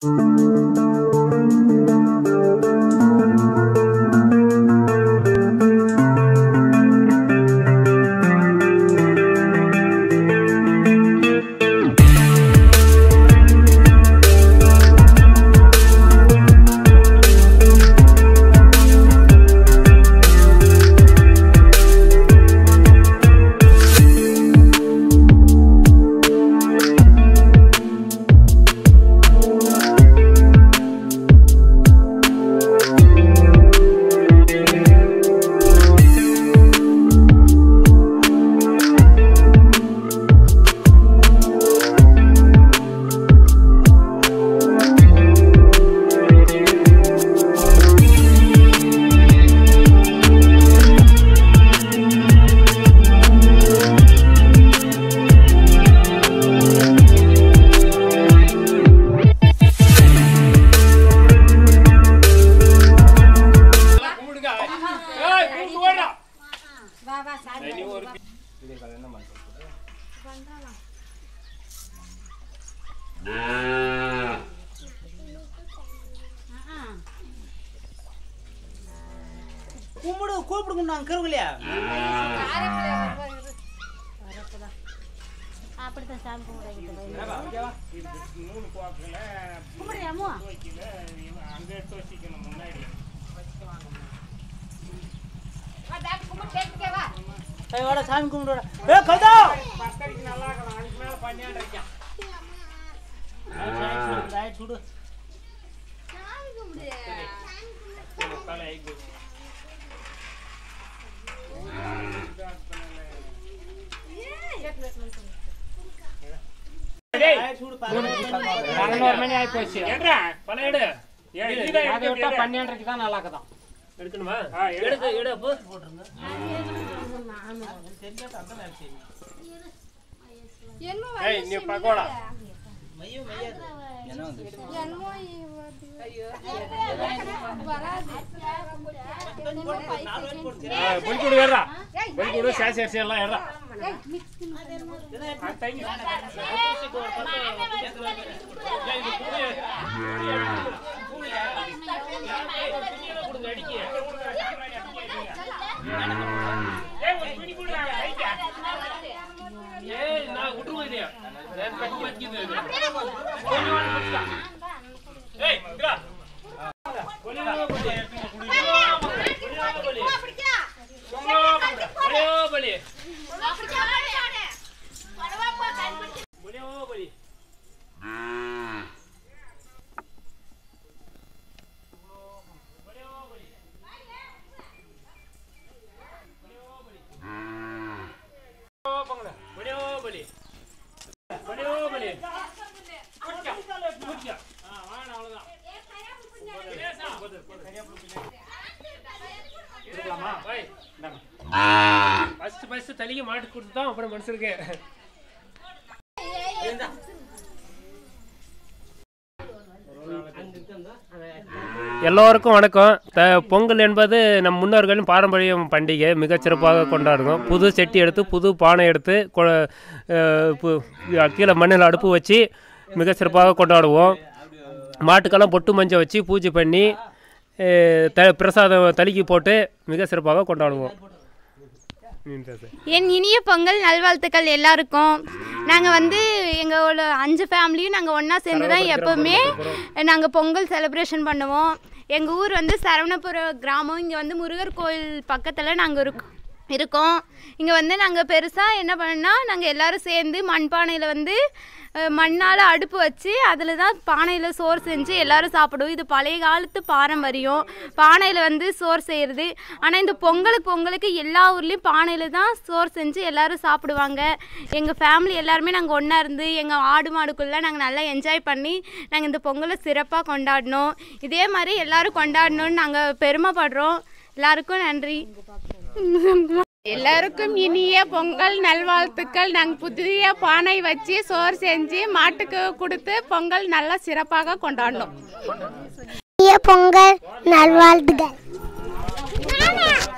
கும்பிடுங்க ஏய் கும்பிட்டு ஓடுடா வா வா சாமி நீ ஒரு கும்பிடு கூப்பிடுங்க நாங்கள் கருவிலையா அப்படித்தான் சாமி கும்பிடுறது மூணு போக்கல கும்பிடுறியாமோ வைக்கல அங்க எடுத்து வச்சுக்கணும் முன்னாடி வாடா சாமி கும்பிடுடா ஏ கதா பத்தடிக்கு நல்லா இருக்கலாம் அதுக்கு மேல பன்னியாண்டு வைக்கான் சுடு தலை ஐக்கு சுடு பதினோரு மணி ஆகி போச்சு ஏன்றா பல எடு ஏன் இதுதான் அதை விட்டா எடுத்து பன்னெண்டரைக்கு தான் நல்லா இருக்குதான் எடுக்கணுமா ஆ எடுத்து எடு அப்போ ஏய் நீ பக்கோடா மையம் மையாது பொய்க்கூடு ஏறா பொய்க்கூடு சேசி அரிசி எல்லாம் ஏறா ஏய் நான் விட்டுருவேன் இதையா நான் பக்கம் வச்சுக்கிது இது. ஏய் இங்கா ஒளியோ பலி ஒளியோ பலி ஒளியோ பலி ஒளியோ பலி ஒளியோ பலி குடிச்சா குடிச்சா ஆ வாங்க அவ்வளவுதான் இருக்கலாமா போய் ஃபர்ஸ்ட் ஃபர்ஸ்ட் தலிக்கு மாட்டு கொடுத்து தான் அப்புறம் மனுஷருக்கு எல்லோருக்கும் வணக்கம் த பொங்கல் என்பது நம் முன்னோர்களின் பாரம்பரிய பண்டிகை மிகச்சிறப்பாக கொண்டாடுறோம் புது செட்டி எடுத்து புது பானை எடுத்து கொ- அஹ் பு- கீழே மண்ணில் அடுப்பு வச்சு மிகச்சிறப்பாக கொண்டாடுவோம் மாட்டுக்கெல்லாம் பொட்டு மஞ்சள் வச்சு பூஜை பண்ணி அஹ் த பிரசாதம் தலிக்கு போட்டு மிக சிறப்பாக கொண்டாடுவோம் ம், சரி, சரி. என் இனிய பொங்கல் நல்வாழ்த்துக்கள் எல்லாருக்கும் நாங்கள் வந்து எங்களோட அஞ்சு ஃபேமிலியும் நாங்கள் ஒன்றா சேர்ந்து தான் எப்போவுமே நாங்கள் பொங்கல் செலிப்ரேஷன் பண்ணுவோம் எங்கள் ஊர் வந்து சரவணபுர கிராமம் இங்கே வந்து முருகர் கோயில் பக்கத்தில் நாங்கள் இருக்கோம் இருக்கோம் இங்கே வந்து நாங்கள் பெருசாக என்ன பண்ணோம்னா நாங்கள் எல்லாரும் சேர்ந்து மண்பானையில் வந்து மண்ணால் அடுப்பு வச்சு அதில் தான் பானையில் சோறு செஞ்சு எல்லாரும் சாப்பிடுவோம் இது பழைய காலத்து பாரம்பரியம் பானையில் வந்து சோறு செய்கிறது ஆனால் இந்த பொங்கலுக்கு பொங்கலுக்கு எல்லா ஊர்லேயும் பானையில் தான் சோறு செஞ்சு எல்லாரும் சாப்பிடுவாங்க எங்கள் ஃபேமிலி எல்லாருமே நாங்கள் ஒன்றா இருந்து எங்கள் ஆடு மாடுக்குள்ளே நாங்கள் நல்லா என்ஜாய் பண்ணி நாங்கள் இந்த பொங்கலை சிறப்பாக கொண்டாடினோம் இதே மாதிரி எல்லாரும் கொண்டாடணும்னு நாங்கள் பெருமைப்படுறோம் எல்லாருக்கும் நன்றி எல்லாருக்கும் இனிய பொங்கல் நல்வாழ்த்துக்கள் நாங்கள் புதிய பானை வச்சு சோறு செஞ்சு மாட்டுக்கு கொடுத்து பொங்கல் நல்லா சிறப்பாக கொண்டாடினோம் பொங்கல் நல்வாழ்த்துகள்